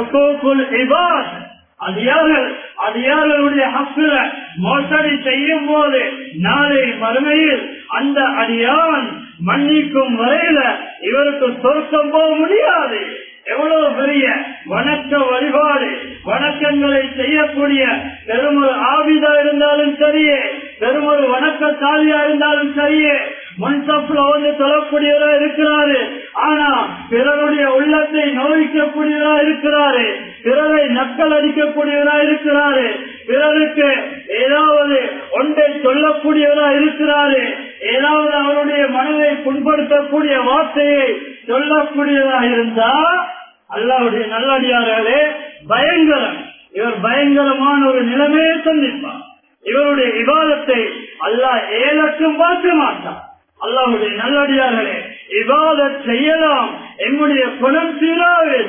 அதிகார்கள் அதிகாரிகளுடைய ஹக்குல மோசடி செய்யும் போது நாளை மறுமையில் அந்த அடியான் மன்னிக்கும் வரையில இவருக்கு சொர்க்கம் போக முடியாது எவ்வளவு பெரிய வணக்க வழிபாடு வணக்கங்களை செய்யக்கூடிய பெருமொரு ஆவிதா இருந்தாலும் சரியே பெருமொரு வணக்கசாலியா இருந்தாலும் சரியே முன்சப்ல வந்து தொழக்கூடியவரா இருக்கிறாரு ஆனா பிறருடைய உள்ளத்தை நோய்க்கக்கூடியவரா இருக்கிறாரு பிறரை நக்கல் அடிக்கக்கூடியவரா இருக்கிறாரு பிறருக்கு ஏதாவது ஒன்றை சொல்லக்கூடியவரா இருக்கிறாரு ஏதாவது அவருடைய மனதை புண்படுத்தக்கூடிய வார்த்தையை சொல்லக்கூடியதா இருந்தா அல்லாவுடைய நல்லடியார்களே பயங்கரம் இவர் பயங்கரமான ஒரு நிலைமையை சந்திப்பார் இவருடைய விவாதத்தை அல்லாஹ் ஏலக்கும் பார்க்க மாட்டார் அல்லாவுடைய நல்லடியார்களே விவாதம் செய்யலாம் என்னுடைய குணம் சீரா வேண்டும்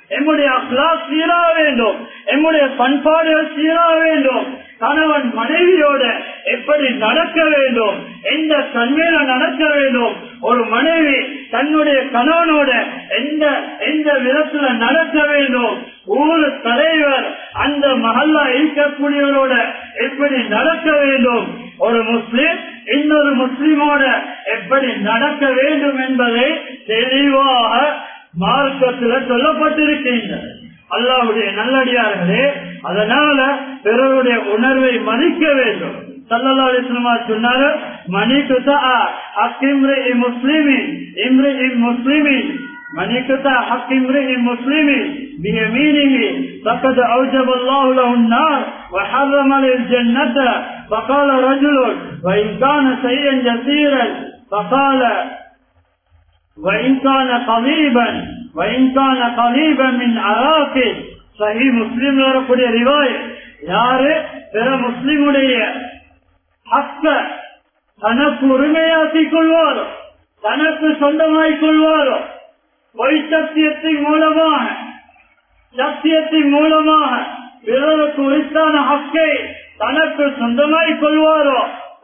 எம்முடைய அக்லாஸ் சீராக வேண்டும் எம்முடைய பண்பாடுகள் சீராக வேண்டும் கணவன் மனைவியோட எப்படி நடக்க வேண்டும் எந்த தன்மையில நடக்க வேண்டும் ஒரு மனைவி தன்னுடைய கணவனோட எந்த எந்த விதத்துல நடக்க வேண்டும் ஊர் தலைவர் அந்த மகல்லா இருக்கக்கூடியவரோட எப்படி நடக்க வேண்டும் ஒரு முஸ்லிம் இன்னொரு முஸ்லிமோட எப்படி நடக்க வேண்டும் என்பதை தெளிவாக மார்க்கத்தில் சொல்லப்பட்டிருக்கின்றது அல்லாவுடைய நல்லடியார்களே அதனால பிறருடைய உணர்வை மதிக்க வேண்டும் சல்லல்லா அலிஸ்லமா சொன்னாரு மணிக்குதா அக்கிம்ரி முஸ்லிமின் இம்ரி முஸ்லிமின் மணிக்குதா அக்கிம்ரி முஸ்லிமின் بيمينه فقد أوجب الله له النار وحرم عليه الجنة فقال رجل وإن كان شيئا يسيرا فقال وإن كان قريبا وإن كان قريبا من عراق சஹி முஸ்லிம் வரக்கூடிய ரிவாய் யாரு பிற முஸ்லிமுடைய ஹக்க தனக்கு உரிமையாக்கிக் கொள்வாரோ தனக்கு சொந்தமாக்கிக் கொள்வாரோ பொய் சத்தியத்தின் மூலமாக சத்தியத்தின் மூலமாக பிறருக்கு உரித்தான ஹக்கை தனக்கு சொந்தமாய் கொள்வாரோ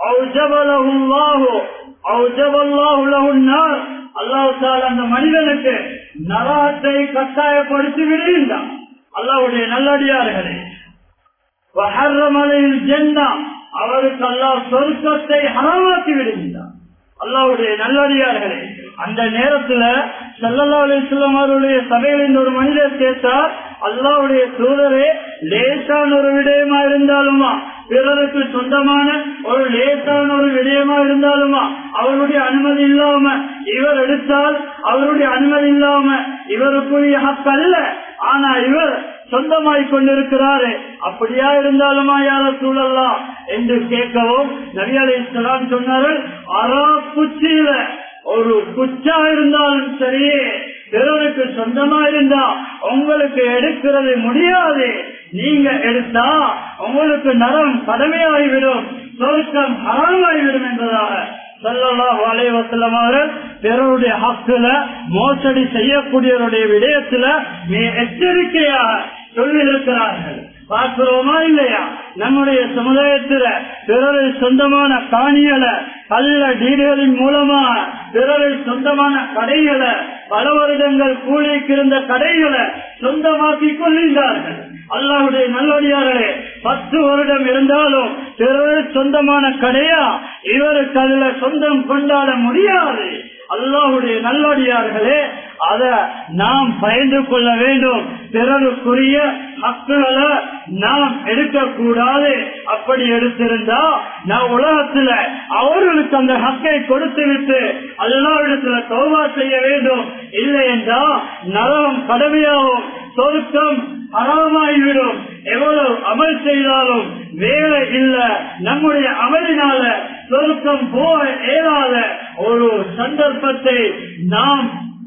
அல்லாஹால அந்த மனிதனுக்கு நரகத்தை கட்டாயப்படுத்தி விடுகின்றான் அல்லாவுடைய நல்லடியார்களே வஹர்ரமலையில் ஜென்னா அவருக்கு அல்லாஹ் சொர்க்கத்தை ஹராமாக்கி விடுகின்றான் அல்லாவுடைய நல்லடியார்களே அந்த நேரத்துல சல்லல்லா அலிஸ்லாம் அவருடைய சபையில் இந்த ஒரு மனிதர் கேட்டார் அல்லாவுடைய தூதரே லேசான ஒரு விடயமா இருந்தாலுமா பிறருக்கு சொந்தமான ஒரு லேசான ஒரு விடயமா இருந்தாலுமா அவருடைய அனுமதி இல்லாம இவர் எடுத்தால் அவருடைய அனுமதி இல்லாம இவருக்குரிய ஹக் அல்ல ஆனா இவர் சொந்தமாய் கொண்டிருக்கிறாரு அப்படியா இருந்தாலுமா யார சூழலாம் என்று கேட்கவும் நவியாலை சொன்னார்கள் அரா குச்சியில ஒரு குச்சா இருந்தாலும் சரியே பிறருக்கு சொந்தமா இருந்தா உங்களுக்கு எடுக்கிறது முடியாது நீங்க எடுத்தா உங்களுக்கு நரம் கடமையாகிவிடும் சொருக்கம் ஹராமாகிவிடும் என்பதாக சொல்லலாம் வலைவசலமாக பிறருடைய ஹக்குல மோசடி செய்யக்கூடியவருடைய விடயத்துல நீ எச்சரிக்கையாக சொல்லியிருக்கிறார்கள் பார்க்கிறோமா இல்லையா நம்முடைய சமுதாயத்துல பிறரை சொந்தமான காணிகளை கல்ல டீடுகளின் மூலமா பிறரை சொந்தமான கடைகளை பல வருடங்கள் கூலிக்கு இருந்த கடைகளை சொந்தமாக்கிக் கொள்கின்றார்கள் அல்லாவுடைய நல்லடியார்களே பத்து வருடம் இருந்தாலும் பிறரை சொந்தமான கடையா இவருக்கு அதுல சொந்தம் கொண்டாட முடியாது அல்லாஹுடைய நல்லடியார்களே அத நாம் பயந்து கொள்ள வேண்டும் பிறருக்குரிய ஹக்குகளை நாம் எடுக்கக்கூடாது அப்படி எடுத்திருந்தா நான் உலகத்துல அவர்களுக்கு அந்த ஹக்கை கொடுத்து விட்டு அல்லாவிடத்துல தோவா செய்ய வேண்டும் இல்லை என்றா நலம் கடமையாகும் சொருக்கம் அறமாகிவிடும் எவ்வளவு அமல் செய்தாலும் வேலை இல்ல நம்முடைய அமலினால சொருக்கம் போக இயலாத ஒரு சந்தர்ப்பத்தை நாம்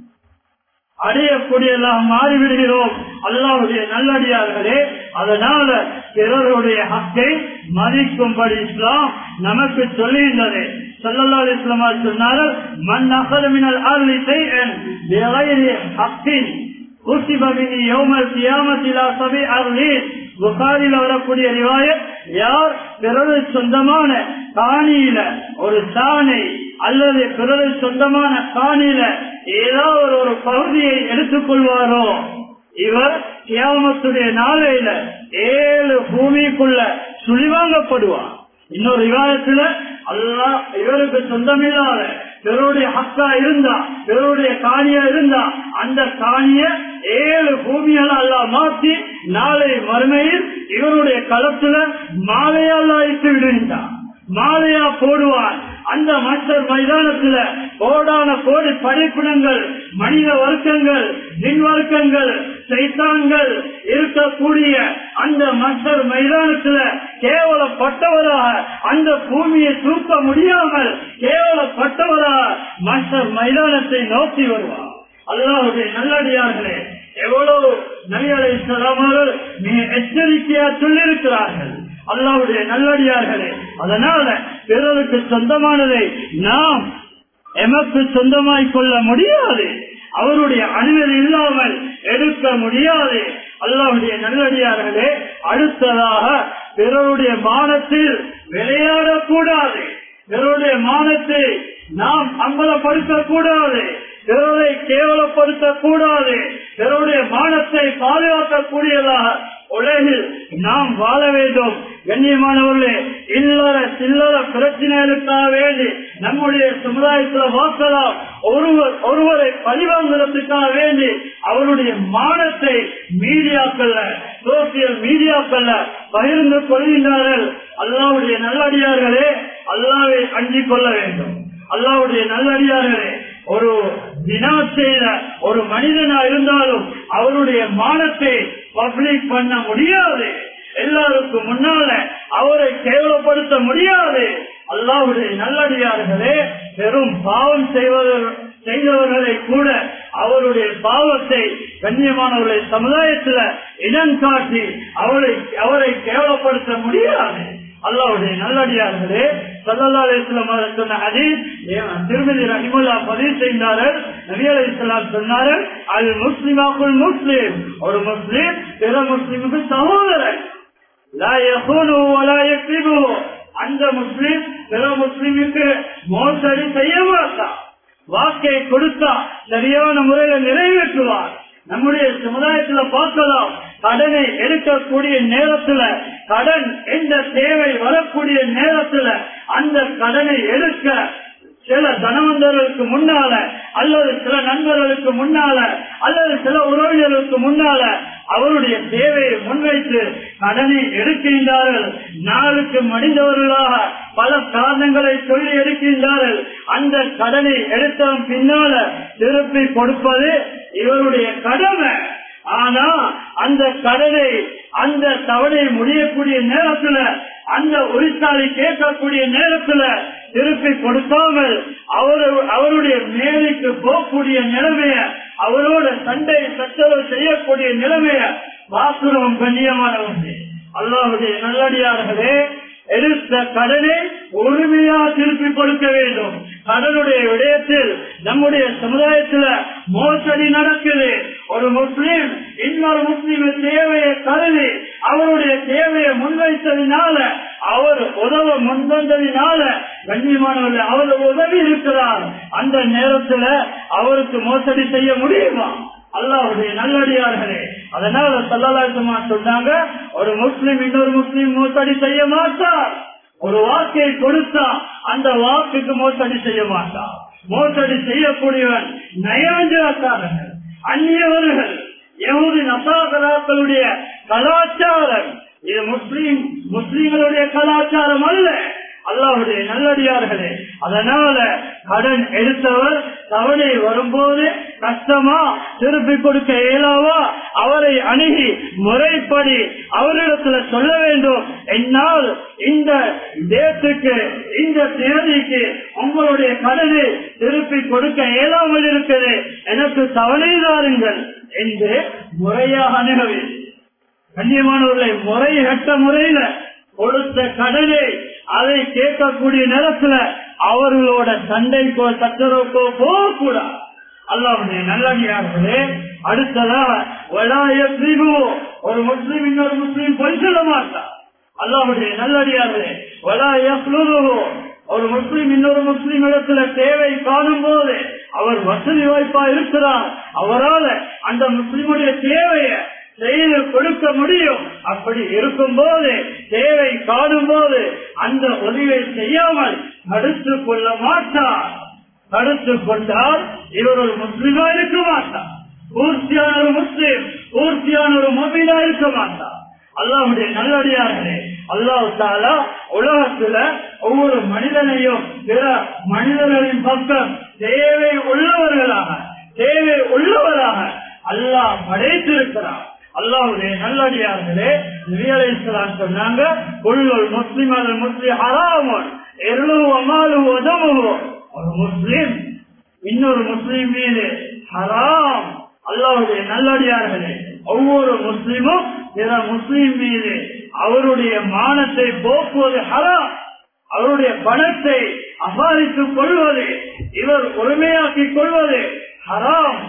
அடையக்கூடியதாக மாறிவிடுகிறோம் அல்லாவுடைய நல்லடியார்களே அதனால பிறருடைய ஹக்கை மதிக்கும்படி இஸ்லாம் நமக்கு சொல்லுகின்றது சொல்லல்லா இஸ்லாமா சொன்னார்கள் மண் அகலமினல் அருளி செய்யன் ஹக்கின் புகாரில் வரக்கூடிய ரிவாயத் யார் பிறகு சொந்தமான காணியில ஒரு சாணை அல்லது பிறகு சொந்தமான காணியில ஏதாவது ஒரு பகுதியை எடுத்துக்கொள்வாரோ இவர் கியாமத்துடைய நாளையில ஏழு பூமிக்குள்ள சுழிவாங்கப்படுவார் இன்னொரு விவாதத்துல அல்லா இவருக்கு சொந்தமில்லாத பிறருடைய ஹக்கா இருந்தா பிறருடைய காணியா இருந்தா அந்த காணிய ஏழு பூமியால அல்லா மாற்றி நாளை மறுமையில் இவருடைய களத்துல மாலையால் அழைத்து விடுகின்றான் மாலையா போடுவான் அந்த மஸ்டர் மைதானத்துல கோடான கோடி படைப்பினங்கள் மனித வர்க்கங்கள் மின் வர்க்கங்கள் சைத்தான்கள் இருக்கக்கூடிய அந்த மஸ்டர் மைதானத்துல கேவலப்பட்டவராக அந்த பூமியை தூக்க முடியாமல் கேவலப்பட்டவராக மஸ்டர் மைதானத்தை நோக்கி வருவார் அல்லாவுடைய நல்லடியார்களே எவ்வளவு நபிகளை சொல்லாமல் மிக எச்சரிக்கையா சொல்லியிருக்கிறார்கள் அல்லாவுடைய நல்லடியார்களே அதனால பிறருக்கு சொந்தமானதை நாம் எமக்கு சொந்தமாய் கொள்ள முடியாது அவருடைய அனுமதி இல்லாமல் எடுக்க முடியாது அல்லாவுடைய நல்லடியார்களே அடுத்ததாக பிறருடைய மானத்தில் விளையாடக்கூடாது பிறருடைய மானத்தை நாம் அம்பலப்படுத்த கூடாது பிறரை கேவலப்படுத்த கூடாது பிறருடைய மானத்தை பாதுகாக்கக்கூடியதாக உலகில் நாம் வாழ வேண்டும் கண்ணியமானவர்களே இல்லற சில்லற பிரச்சனைகளுக்காக வேண்டி நம்முடைய சமுதாயத்தில் வாக்கலாம் ஒருவர் ஒருவரை பழிவாங்குறதுக்காக வேண்டி அவருடைய மானத்தை மீடியாக்கள்ல சோசியல் மீடியாக்கள்ல பகிர்ந்து கொள்கின்றார்கள் அல்லாவுடைய நல்லடியார்களே அல்லாவை அஞ்சிக் கொள்ள வேண்டும் அல்லாவுடைய நல்லடியார்களே ஒரு தினா செய்த ஒரு மனிதனா இருந்தாலும் அவருடைய மானத்தை பப்ளிக் பண்ண முடியாது எல்லாருக்கும் முன்னால அவரை கேவலப்படுத்த முடியாது அல்லாவுடைய நல்லடியார்களே பெரும் பாவம் செய்வதர் செய்தவர்களை கூட அவருடைய பாவத்தை கண்ணியமானவர்களை சமுதாயத்தில் இடம் காட்டி அவரை அவரை கேவலப்படுத்த முடியாது அல்லாவுடைய நல்லடியார்களே சல்லாஸ்லாம் சொன்ன ஹதீஸ் திருமதி ரஹிமுல்லா பதிவு செய்தார்கள் நபி அலி இஸ்லாம் சொன்னார்கள் அது முஸ்லிமாக்குள் முஸ்லீம் ஒரு முஸ்லீம் பிற முஸ்லிமுக்கு சகோதரன் அந்த முஸ்லீம் பிற முஸ்லிமுக்கு மோசடி செய்ய மாட்டான் வாக்கை கொடுத்தா சரியான முறையில நிறைவேற்றுவார் நம்முடைய சமுதாயத்துல பார்க்கலாம் கடனை எடுக்கக்கூடிய நேரத்துல கடன் எந்த தேவை வரக்கூடிய நேரத்துல அந்த கடனை எடுக்க சில தனவந்தர்களுக்கு முன்னால அல்லது சில நண்பர்களுக்கு முன்னால அல்லது சில உறவினர்களுக்கு முன்னால அவருடைய தேவையை முன்வைத்து கடனை எடுக்கின்றார்கள் நாளுக்கு மடிந்தவர்களாக பல காரணங்களை சொல்லி எடுக்கின்றார்கள் அந்த கடனை எடுத்தவன் பின்னால திருப்பி கொடுப்பது இவருடைய கடமை ஆனா அந்த கடனை அந்த தவணை முடியக்கூடிய நேரத்துல அந்த உரித்தாளி கேட்கக்கூடிய நேரத்துல திருப்பி கொடுக்காமல் அவரு அவருடைய மேலுக்கு போகக்கூடிய நிலைமைய அவரோட சண்டை சச்சரவு செய்யக்கூடிய நிலைமைய வாசுரம் கண்ணியமானவர்கள் அல்லாவுடைய நல்லடியார்களே எடுத்த கடனை உரிமையா திருப்பி கொடுக்க வேண்டும் கடனுடைய விடயத்தில் நம்முடைய சமுதாயத்தில் மோசடி நடக்குது ஒரு முஸ்லீம் இன்னொரு முஸ்லீம் தேவையை கருதி அவருடைய தேவையை முன்வைத்ததினால அவர் உதவ முன்வந்ததினால கண்ணியமானவர்கள் அவர் உதவி இருக்கிறார் அந்த நேரத்தில் அவருக்கு மோசடி செய்ய முடியுமா அல்லாவுடைய நல்லடியார்களே அதனால சல்லாசமா சொன்னாங்க ஒரு முஸ்லீம் இன்னொரு முஸ்லீம் மோசடி செய்ய மாட்டார் ஒரு வாக்கை கொடுத்தா அந்த வாக்குக்கு மோசடி செய்ய மாட்டார் மோசடி செய்யக்கூடியவன் நயவஞ்சகாரர்கள் அந்நியவர்கள் எவ்வளவு நசாகராக்களுடைய கலாச்சாரம் இது முஸ்லீம் முஸ்லீம்களுடைய கலாச்சாரம் அல்ல அல்லாவுடைய நல்லடியார்களே அதனால கடன் எடுத்தவர் தவணை வரும்போது கஷ்டமா திருப்பி கொடுக்க இயலாவா அவரை அணுகி முறைப்படி அவரிடத்துல சொல்ல வேண்டும் என்னால் இந்த தேசத்துக்கு இந்த தேதிக்கு உங்களுடைய கடனை திருப்பி கொடுக்க இயலாமல் இருக்கிறது எனக்கு தவணை தாருங்கள் என்று முறையாக அணுக வேண்டும் கண்ணியமானவர்களை முறை கட்ட முறையில கொடுத்த கடனை அதை கேட்கக்கூடிய நேரத்துல அவர்களோட சண்டைக்கோ சச்சரவுக்கோ போகக்கூடாது அல்லாவுடைய நல்லடியார்களே அடுத்ததா ஒரு முஸ்லீம் இன்னொரு முஸ்லீம் பொய் சொல்ல மாட்டார் அல்லாவுடைய நல்லடியார்களே ஒரு முஸ்லீம் இன்னொரு முஸ்லீம் இடத்துல தேவை காணும் போது அவர் வசதி வாய்ப்பா இருக்கிறார் அவரால் அந்த முஸ்லீமுடைய தேவையை செய்து கொடுக்க முடியும் அப்படி இருக்கும் போது தேவை காணும் போது அந்த உதவியை செய்யாமல் தடுத்து கொள்ள மாட்டார் தடுத்து கொண்டால் இவர் ஒரு முஸ்லிமா இருக்க மாட்டார் பூர்த்தியான ஒரு முஸ்லீம் பூர்த்தியான ஒரு மொபைலா இருக்க மாட்டார் அல்லாவுடைய நல்லடியார்களே அல்லாஹ் தாலா உலகத்துல ஒவ்வொரு மனிதனையும் பிற மனிதர்களின் பக்கம் தேவை உள்ளவர்களாக தேவை உள்ளவராக அல்லாஹ் படைத்திருக்கிறார் அல்லாவுடைய நல்லடியார்களே நிலையலாம் சொன்னாங்க உள்ளூர் முஸ்லிம் அது முஸ்லிம் ஹராமன் எருளவு அமாலு உதவுவோ ஒரு முஸ்லிம் இன்னொரு முஸ்லிம் மீது ஹராம் அல்லாவுடைய நல்லடியார்களே ஒவ்வொரு முஸ்லிமும் பிற முஸ்லிம் மீது அவருடைய மானத்தை போக்குவது ஹராம் அவருடைய பணத்தை அபாரித்துக் கொள்வது இவர் உரிமையாக்கிக் கொள்வது ஹராம்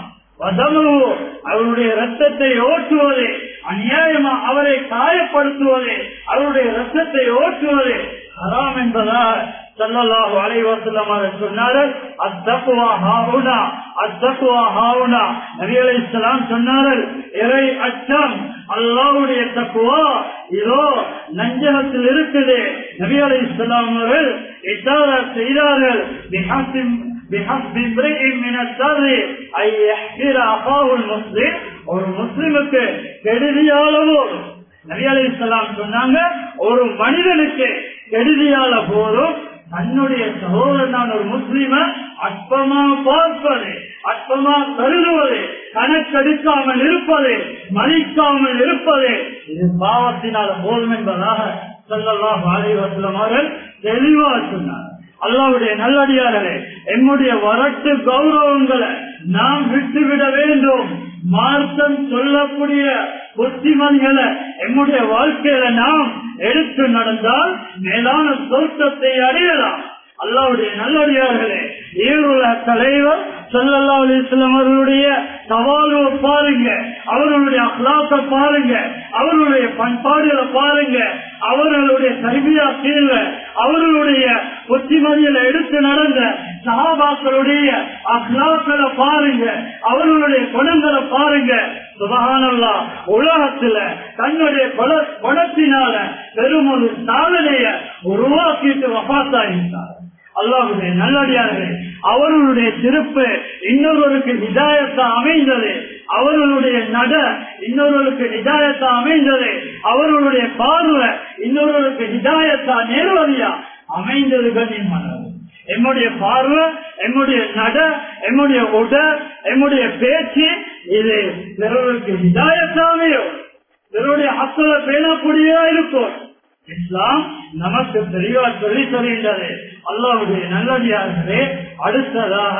வதமு அவருடைய ரத்தத்தை ஓட்டுவது அநியாயமா அவரை காயப்படுத்துவது அவருடைய ரத்தத்தை ஓட்டுவது ஹராம் என்பதால் சல்லல்லாஹு அலைஹி வஸல்லம் அவர்கள் சொன்னார்கள் அத்தக்வா ஹாவுனா அத்தக்வா ஹாவுனா நபி அலைஹிஸ்ஸலாம் சொன்னார்கள் இறை அச்சம் அல்லாஹ்வுடைய தக்வா இதோ நஞ்சகத்தில் இருக்குது நபி அலைஹிஸ்ஸலாம் அவர்கள் இஷாரா செய்தார்கள் பிஹஸ்ம் بحسب امرئ من الشر ان يحقر اخاه المسلم ஒரு முஸ்லிமுக்கு கெடுதியாலவோ நபி அலைஹிஸ்ஸலாம் சொன்னாங்க ஒரு மனிதனுக்கு கெடுதியால போதும் தன்னுடைய சகோதரனான ஒரு முஸ்லிம அற்பமா பார்ப்பது அற்பமா கருதுவது கணக்கெடுக்காமல் இருப்பது மதிக்காமல் இருப்பது இது பாவத்தினால போதும் என்பதாக சொல்லலாம் வாலிவசலம் அவர்கள் தெளிவாக சொன்னார் அல்லாவுடைய நல்லடியார்களே எம்முடைய வரட்டு கௌரவங்களை நாம் விட்டுவிட வேண்டும் மார்க்கம் சொல்லக்கூடிய புத்திமதிகளை எம்முடைய வாழ்க்கையில நாம் எடுத்து நடந்தால் மேலான தோற்றத்தை அடையலாம் அல்லாவுடைய நல்லடியார்களே ஈருல தலைவர் சல்லல்லா அலிஸ்லாம் அவர்களுடைய சவாலுவை பாருங்க அவர்களுடைய அஹ்லாத்தை பாருங்க அவர்களுடைய பண்பாடுகளை பாருங்க அவர்களுடைய கல்வியா கீழ அவர்களுடைய புத்திமதியில எடுத்து நடந்த சகாபாக்களுடைய அஹ்லாக்களை பாருங்க அவர்களுடைய குணங்களை பாருங்க சுபகானல்லா உலகத்துல தன்னுடைய குல- குணத்தினால பெரும் ஒரு சாதனைய உருவாக்கிட்டு வபாத்தாயிருந்தார் அல்லாஹுடைய நல்லடியார்களே அவர்களுடைய திருப்பு இன்னொருவருக்கு நிதாயத்தா அமைந்தது அவர்களுடைய நட இன்னொருவருக்கு நிதாயத்தா அமைந்தது அவர்களுடைய பார்வை இன்னொருவருக்கு நிதாயத்தா நேர்வழியா அமைந்தது கண்ணியமானது எம்முடைய பார்வை எம்முடைய நட எம்முடைய உட எம்முடைய பேச்சு இது பிறருக்கு நிதாயத்தாமையோ பிறருடைய அக்கலை பேணக்கூடியதா இருக்கும் இஸ்லாம் நமக்கு தெளிவா சொல்லி தருகின்றது அல்லாவுடைய நல்லடியார்களே அடுத்ததாக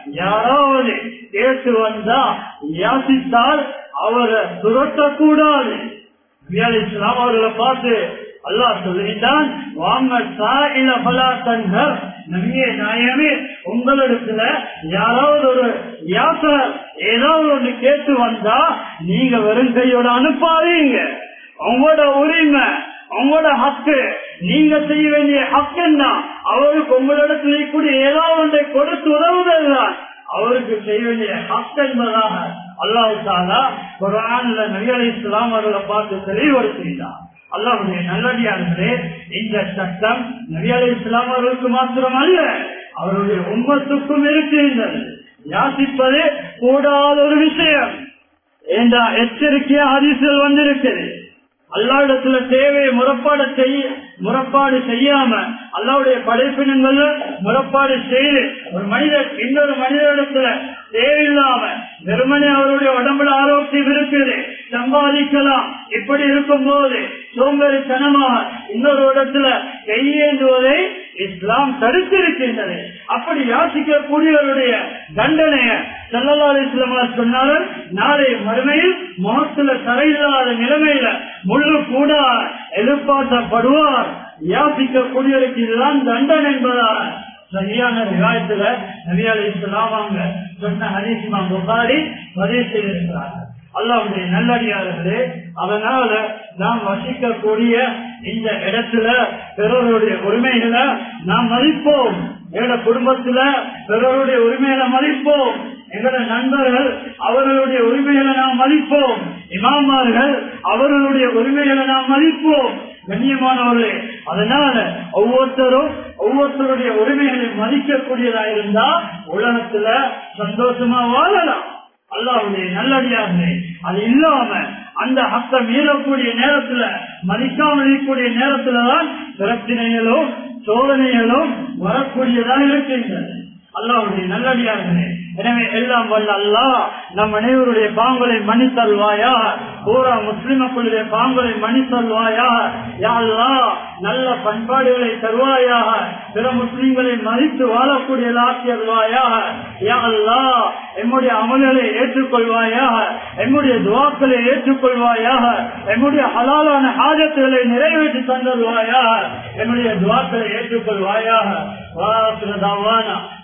யாராவது கேட்டு வந்தா யாசித்தால் அவரை துரட்டக்கூடாது நபிகள் இஸ்லாம் அவர்களை பார்த்து அல்லாஹ் சொல்லுகின்றான் வாங்க சாயில பலா தன்னர் நபியே நாயமே உங்களிடத்துல யாராவது ஒரு யாசர் ஏதாவது ஒண்ணு கேட்டு வந்தா நீங்க வெறும் கையோட அனுப்பாதீங்க உங்களோட உரிமை உங்களோட ஹக்கு நீங்க செய்ய வேண்டிய ஹக்கு என்ன அவருக்கு உங்களிடத்தில் இருக்கக்கூடிய ஏதாவது ஒன்றை கொடுத்து உதவுவதுதான் அவருக்கு செய்ய வேண்டிய ஹக்கு என்பதாக அல்லாஹு தாலா குரான்ல நபிகளை இஸ்லாம் அவர்களை பார்த்து தெளிவுபடுத்துகிறார் அல்லாஹுடைய நல்லடியார்களே இந்த சட்டம் நபிகளை இஸ்லாம் அவர்களுக்கு மாத்திரம் அல்ல அவருடைய உம்மத்துக்கும் இருக்கின்றது யாசிப்பது கூடாத ஒரு விஷயம் என்ற எச்சரிக்கையா ஹதீஸில் வந்திருக்கிறது அல்லாவிடத்துல தேவையை முறப்பாடு செய்ய முறப்பாடு செய்யாம அல்லாவுடைய படைப்பினங்கள்ல முறப்பாடு செய்து ஒரு மனிதர் இன்னொரு மனிதரிடத்துல தேவையில்லாம வெறுமனே அவருடைய உடம்புல ஆரோக்கியம் இருக்குது சம்பாதிக்கலாம் இப்படி இருக்கும் போது சோம்பேறித்தனமாக இன்னொரு இடத்துல கையேந்துவதை இஸ்லாம் தடுத்திருக்கின்றது அப்படி யாசிக்கக்கூடியவருடைய தண்டனைய செல்லல்லா இஸ்லாம் சொன்னாலும் நாளை மறுமையில் முகத்துல தரையில்லாத நிலைமையில முள்ளு கூட எழுப்பாட்டப்படுவார் யாசிக்கக்கூடியவருக்கு இதுதான் தண்டனை என்பதால் சரியான விவாதத்துல நபியால் இஸ்லாமாங்க சொன்ன ஹரிசிமா புகாரி பதிவு செய்திருக்கிறார்கள் அல்லாவுடைய நல்லடியார்களே அதனால நாம் வசிக்கக்கூடிய இந்த இடத்துல பிறருடைய உரிமைகளை நாம் மதிப்போம் எங்களோட குடும்பத்துல பிறருடைய உரிமைகளை மதிப்போம் எங்களோட நண்பர்கள் அவர்களுடைய உரிமைகளை நாம் மதிப்போம் இமாமார்கள் அவர்களுடைய உரிமைகளை நாம் மதிப்போம் கண்ணியமானவர்களே அதனால ஒவ்வொருத்தரும் ஒவ்வொருத்தருடைய உரிமைகளை மதிக்கக்கூடியதா இருந்தா உலகத்துல சந்தோஷமா வாழலாம் அல்லாவுடைய நல்லடியார்களே அது இல்லாம அந்த ஹக்க மீறக்கூடிய நேரத்துல மதிக்காமல் இருக்கக்கூடிய நேரத்துலதான் பிரச்சனைகளும் சோதனைகளும் வரக்கூடியதாக இருக்கின்றது அல்லாவுடைய நல்லடியார்களே எனவே எல்லாம் வல்ல அல்லா நம் அனைவருடைய பாங்களை மணி தல்வாயா பூரா முஸ்லிமக்களுடைய பாங்களை மணி தல்வாயா யாழ்லா நல்ல பண்பாடுகளை தருவாயாக பிற முஸ்லிம்களை மதித்து வாழக்கூடிய ஆக்கியல்வாயாக யாழ்லா எம்முடைய அமல்களை ஏற்றுக்கொள்வாயாக எம்முடைய துவாக்களை ஏற்றுக்கொள்வாயாக எம்முடைய ஹலாலான ஆஜத்துகளை நிறைவேற்றி தந்தருவாயாக எம்முடைய துவாக்களை ஏற்றுக்கொள்வாயாக வாரத்துல